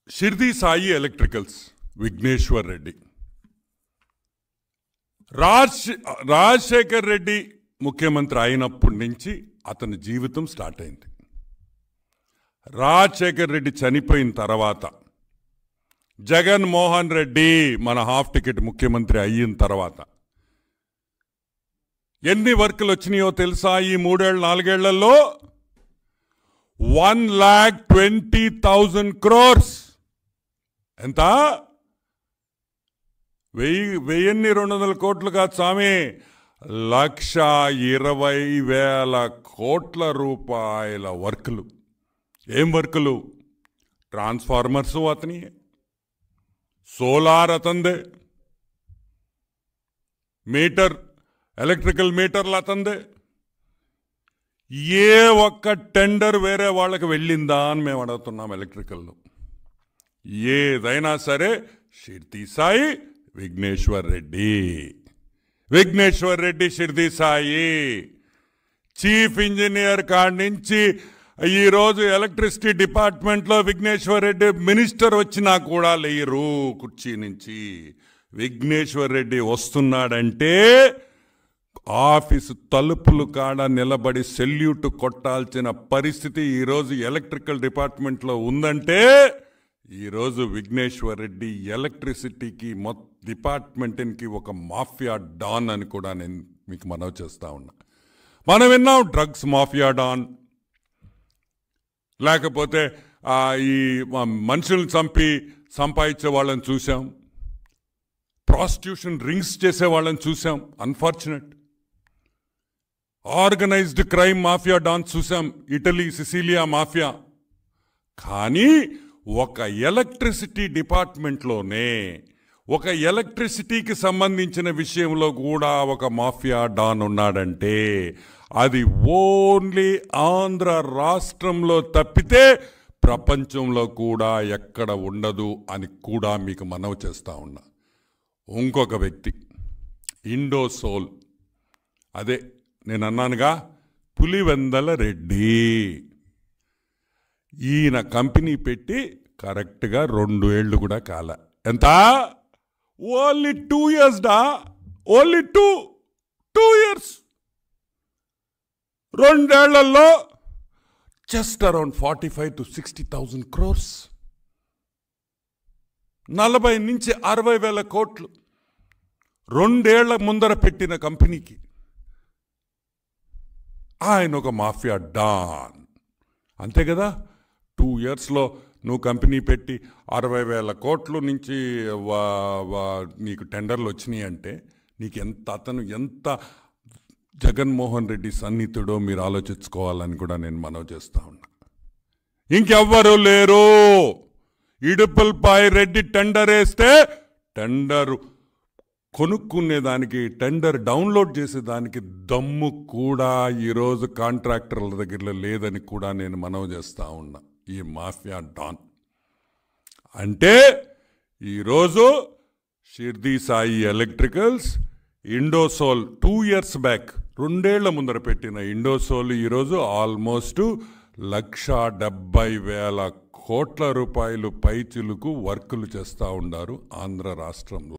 Shirdi Sai electricals Vigneshwar Reddy Raj Rajasekhar Reddy ముఖ్యమంత్రి అయినప్పటి నుంచి అతని జీవితం స్టార్ట్ అయింది రాజశేఖర్ రెడ్డి చనిపోయిన తర్వాత జగన్మోహన్ రెడ్డి మన హాఫ్ టికెట్ ముఖ్యమంత్రి అయిన తర్వాత ఎన్ని వర్కులు వచ్చినాయో తెలుసా ఈ మూడేళ్ళు నాలుగేళ్లలో one lakh twenty thousand crores ఎంత వెయ్యి వెయ్యిన్ని రెండు వందల కోట్లు కాదు స్వామి లక్ష ఇరవై వేల కోట్ల రూపాయల వర్కులు ఏం వర్కులు ట్రాన్స్ఫార్మర్స్ అతని సోలార్ అతందే మీటర్ ఎలక్ట్రికల్ మీటర్లు అతందే ఏ ఒక్క టెండర్ వేరే వాళ్ళకి వెళ్ళిందా అని మేము అడుగుతున్నాం ఎలక్ట్రికల్లో ఏదైనా సరే షిర్ది సాయి విఘ్నేశ్వర్ రెడ్డి విఘ్నేశ్వర్ రెడ్డి షిర్ది సాయి చీఫ్ ఇంజనీర్ కాడి నుంచి ఈరోజు ఎలక్ట్రిసిటీ డిపార్ట్మెంట్లో విఘ్నేశ్వర్ రెడ్డి మినిస్టర్ వచ్చినా కూడా లేరు కుర్చీ నుంచి విఘ్నేశ్వర్ రెడ్డి వస్తున్నాడంటే ఆఫీసు తలుపులు కాడ నిలబడి సెల్యూట్ కొట్టాల్సిన పరిస్థితి ఈరోజు ఎలక్ట్రికల్ డిపార్ట్మెంట్లో ఉందంటే ఈరోజు విఘ్నేశ్వర్ రెడ్డి ఎలక్ట్రిసిటీకి మొత్తం డిపార్ట్మెంట్కి ఒక మాఫియా డాన్ అని కూడా నేను మీకు మనవి చేస్తా ఉన్నా మనం విన్నాం డ్రగ్స్ మాఫియా డాన్ లేకపోతే ఆ, ఈ మ- మనుషుల్ని చంపి సంపాదించే వాళ్ళని చూసాం ప్రాస్టిట్యూషన్ రింగ్స్ చేసే వాళ్ళని చూసాం unfortunate organised crime mafia dons చూసాం ఇటలీ సిసిలియా మాఫియా కానీ ఒక ఎలక్ట్రిసిటీ డిపార్ట్మెంట్లోనే ఒక ఎలక్ట్రిసిటీకి సంబంధించిన విషయంలో కూడా ఒక మాఫియా డాన్ ఉన్నాడంటే అది ఓన్లీ ఆంధ్ర రాష్ట్రంలో తప్పితే ప్రపంచంలో కూడా ఎక్కడ ఉండదు అని కూడా మీకు మనవి చేస్తా ఉన్నా ఇంకొక వ్యక్తి ఇండోసోల్ అదే నేను అన్నానుగా పులివెందల రెడ్డి ఈయన కంపెనీ పెట్టి కరెక్ట్గా రెండు ఏళ్ళు కూడా కాల ఎంత ఓన్లీ టూ ఇయర్స్ డా ఓన్లీ టూ టూ ఇయర్స్ రెండేళ్లలో just around forty five to sixty thousand crores నలభై నుంచి అరవై వేల కోట్లు రెండేళ్ల ముందర పెట్టిన కంపెనీకి ఆయన ఒక మాఫియా డాన్ అంతే కదా టూ ఇయర్స్లో నువ్వు కంపెనీ పెట్టి అరవై వేల కోట్లు నుంచి వా- వా- నీకు టెండర్లు వచ్చినాయి అంటే నీకు ఎంత అతను ఎంత జగన్మోహన్ రెడ్డి సన్నిహితుడో మీరు ఆలోచించుకోవాలని కూడా నేను మనవి చేస్తా ఉన్నా ఇంకెవ్వరు లేరు ఇడుపుల్పాయి రెడ్డి టెండర్ వేస్తే టెండర్ కొనుక్కునేదానికి టెండర్ డౌన్లోడ్ చేసేదానికి దమ్ము కూడా ఈరోజు కాంట్రాక్టర్ల దగ్గర లేదని కూడా నేను మనవి చేస్తా ఉన్నా ఈ మాఫియా డాన్ అంటే ఈరోజు Shirdi Sai electricals Indosol two years back రెండేళ్ల ముందర పెట్టిన ఇండోసోల్ ఈరోజు ఆల్మోస్ట్ లక్ష డెబ్బై వేల కోట్ల రూపాయలు పైచిలుకు వర్కులు చేస్తూ ఉన్నారు ఆంధ్ర రాష్ట్రంలో